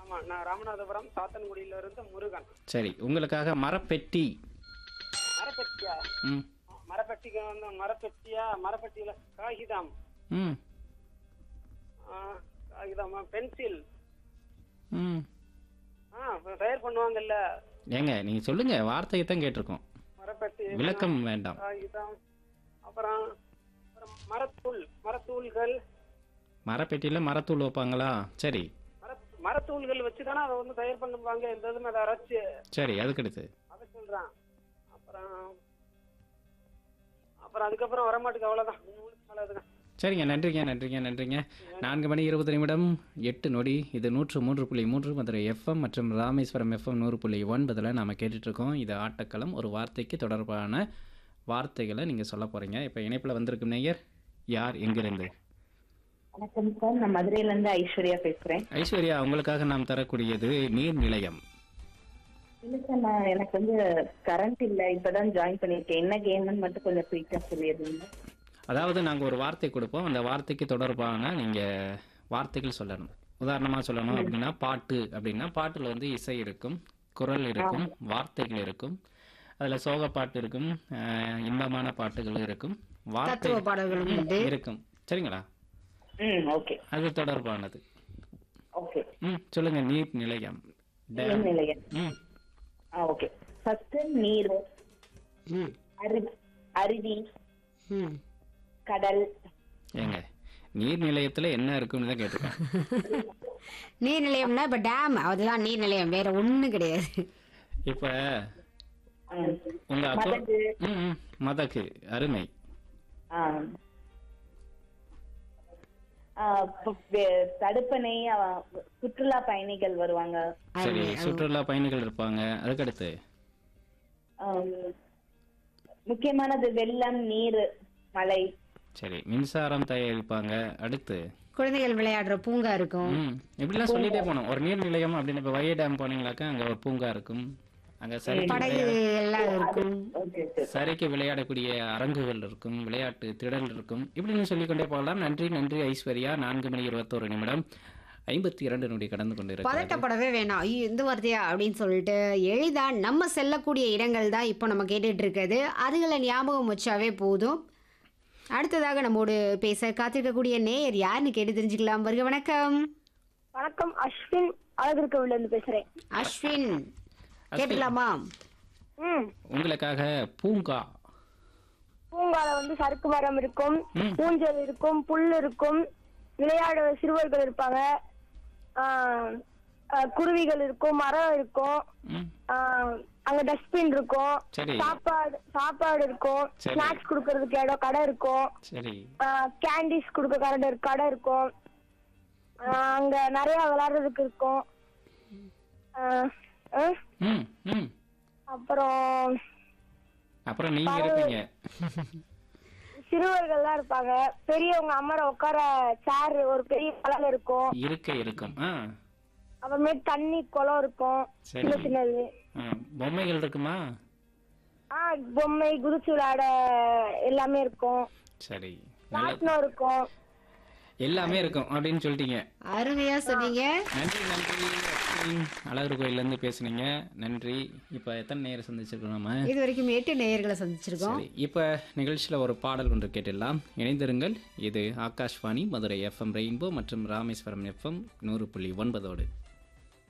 ஆமா நான் ராமநாதபுரம் சாத்தன்குடியில இருந்து முருகன் சரி உங்களுக்காக மரப்பெட்டி மரப்பெட்டியா ம் மரப்பெட்டிக்கு வந்து மரப்பெட்டியா மரப்பெட்டியில காகிதம் ம் ஆ, காகிதம் பென்சில் ம் ஆ தயார் பண்ணுவாங்கல்ல ஏங்க நீங்கள் சொல்லுங்கள் வார்த்தையை தான் கேட்டிருக்கோம் மரப்பெட்டி விளக்கம் வேண்டாம் காகிதம் அப்புறம் அப்புறம் மரத்தூள் மரத்தூள்கள் மரப்பெட்டியில் மரத்தூள் வைப்பாங்களா சரி மர மரத்தூள்கள் வச்சு தானே அதை வந்து தயார் பண்ணுவாங்க இந்த இதுமே அதை அரைச்சு சரி அதுக்கடுத்து அதை சொல்றேன் அப்புறம் அப்புறம் அதுக்கப்புறம் வரமாட்டுக்கு அவ்வளவுதான் மூணு அவ்வளவுதான் சரிங்க நன்றிங்க நன்றிங்க நன்றிங்க நான்கு மணி இருபது நிமிடம் எட்டு நொடி இது நூற்று மூன்று புள்ளி மூன்று மதுரை எஃப்எம் மற்றும் ராமேஸ்வரம் எஃப்எம் நூறு புள்ளி ஒன்பதில் நாம் கேட்டுட்ருக்கோம் இது ஆட்டக்களம் ஒரு வார்த்தைக்கு தொடர்பான வார்த்தைகளை நீங்கள் சொல்ல போகிறீங்க இப்போ இணைப்பில் வந்திருக்கும் நேயர் யார் எங்கிருந்து வணக்கம் சார் நான் மதுரையில இருந்து ஐஸ்வர்யா பேசுறேன் ஐஸ்வர்யா உங்களுக்காக நாம் தரக்கூடியது நீர் நிலையம் இல்ல சார் நான் எனக்கு வந்து கரண்ட் இல்ல இப்பதான் ஜாயின் பண்ணிருக்கேன் என்ன கேம்னு மட்டும் கொஞ்சம் குயிக்கா சொல்லிடுறீங்க அதாவது நாங்கள் ஒரு வார்த்தை கொடுப்போம் அந்த வார்த்தைக்கு தொடர்பான நீங்கள் வார்த்தைகள் சொல்லணும் உதாரணமாக சொல்லணும் அப்படின்னா பாட்டு அப்படின்னா பாட்டில் வந்து இசை இருக்கும் குரல் இருக்கும் வார்த்தைகள் இருக்கும் அதில் சோக பாட்டு இருக்கும் அஹ், இன்பமான பாட்டுகள் இருக்கும் வார்த்தை தத்துவ பாடல்களும் உண்டு இருக்கும் சரிங்களா ம் ஓகே அது தொடர்பானது ஓகே ம் சொல்லுங்க நீர் நிலையம் நீர் டேம். நிலையம் ம் ஆ ஓகே ஃபர்ஸ்ட் நீர் ம், அரு அருவி ம். கடல் ஏங்க நீர் நிலையத்தில் என்ன இருக்குன்னு தான் கேட்டிருக்கேன் நீர் நிலையம்னா இப்ப டேம் அதுதான் நீர் நிலையம் வேற ஒண்ணும் கிடையாது இப்போ ம். உங்க அப்பா மதகு ம் ம், மதகு அருமை ஆ ஆ, பு- வே- தடுப்பணை ஆ, சுற்றுலா பயணிகள் வருவாங்க சரி சுற்றுலா பயணிகள் இருப்பாங்க அதுக்கடுத்து ஆம், முக்கியமானது வெள்ளம் நீர் மழை சரி மின்சாரம் தயாரிப்பாங்க அடுத்து குழந்தைகள் விளையாடுற பூங்கா இருக்கும் ம் இப்படிலாம் சொல்லிட்டே போனோம் ஒரு நீர் நிலையம் அப்படின்னு இப்போ வைய டேம் போனீங்களாக்கா அங்கே ஒரு பூங்கா இருக்கும் அங்கே சரிக்கு படகு விளையாட எல்லாம் இருக்கும் ஓகே சார் சரிக்கு விளையாடக்கூடிய அரங்குகள் இருக்கும் விளையாட்டு திடல் இருக்கும் இப்படின்னு சொல்லிக்கொண்டே போகலாம் நன்றி நன்றி ஐஸ்வர்யா நான்கு மணி இருபத்தோரு நிமிடம் ஐம்பத்தி இரண்டு நொடி கடந்து கொண்டிருக்கிறது பதட்டப்படவே வேணாம் ஐயோ இந்த வார்த்தையா அப்படின்னு சொல்லிட்டு எளிதா நம்ம செல்லக்கூடிய இடங்கள் தான் இப்போ நம்ம கேட்டுட்டு இருக்கிறது அதுகளை ஞாபகம் வச்சாவே போதும் அடுத்ததாக நம்மோடு பேச காத்திருக்கக்கூடிய நேயர் யாருன்னு கேட்டு தெரிஞ்சுக்கலாம் வருக வணக்கம் வணக்கம் அஸ்வின் அழகிருக்கவில இருந்து பேசுறேன் அஸ்வின் கேட்டுக்கலாமா ம் உங்களுக்காக பூங்கா பூங்கால வந்து சறுக்கு மரம் இருக்கும் ம். ஊஞ்சல் இருக்கும் புல் இருக்கும் விளையாட சிறுவர்கள் இருப்பாங்க ஆ, ஆ, குருவிகள் இருக்கும் மரம் இருக்கும் ம் ஆ, அங்க டஸ்ட்பின் இருக்கும் சரி சாப்பாடு சாப்பாடு இருக்கும் சரி. ஸ்நாக்ஸ் குடுக்கறதுக்கு இடம் கடை இருக்கும் சரி கேண்டிஸ் குடுக்க கடை கடை இருக்கும் ஆ, அங்க நிறைய விளையாடுறதுக்கு இருக்கும் ஆ, ஆ, ம் ம் அப்புறம் அப்புறம் நீங்க இருப்பீங்க சிறுவர்கள்லாம் இருப்பாங்க பெரியவங்க அமர உட்கார சேர் ஒரு பெரிய கலர் இருக்கும் இருக்க இருக்கும் ஆ அப்புறமேட்டு தண்ணி குளம் இருக்கும் சரி. சின்ன சின்னது ஆ, பொம்மைகள் இருக்குமா ஆ பொம்மை குதிச்சு விளையாட எல்லாமே இருக்கும் சரி நல்ல ராட்டினம் இருக்கும் எல்லாமே இருக்கும் அப்படின்னு சொல்லிட்டீங்க அருமையா சொன்னீங்க நன்றி நன்றி அஸ்வின். அழகர் கோயிலேருந்து பேசுனீங்க நன்றி இப்போ எத்தனை நேரம் சந்திச்சிருக்கோம் நம்ம இது வரைக்கும் எட்டு நேயர்களை சந்திச்சிருக்கோம் சரி இப்போ நிகழ்ச்சியில் ஒரு பாடல் ஒன்று கேட்டிடலாம் இணைந்திருங்கள் இது ஆகாஷ்வாணி மதுரை எஃப்எம் ரெயின்போ மற்றும் ராமேஸ்வரம் எஃப்எம் நூறு புள்ளி ஒன்பதோடு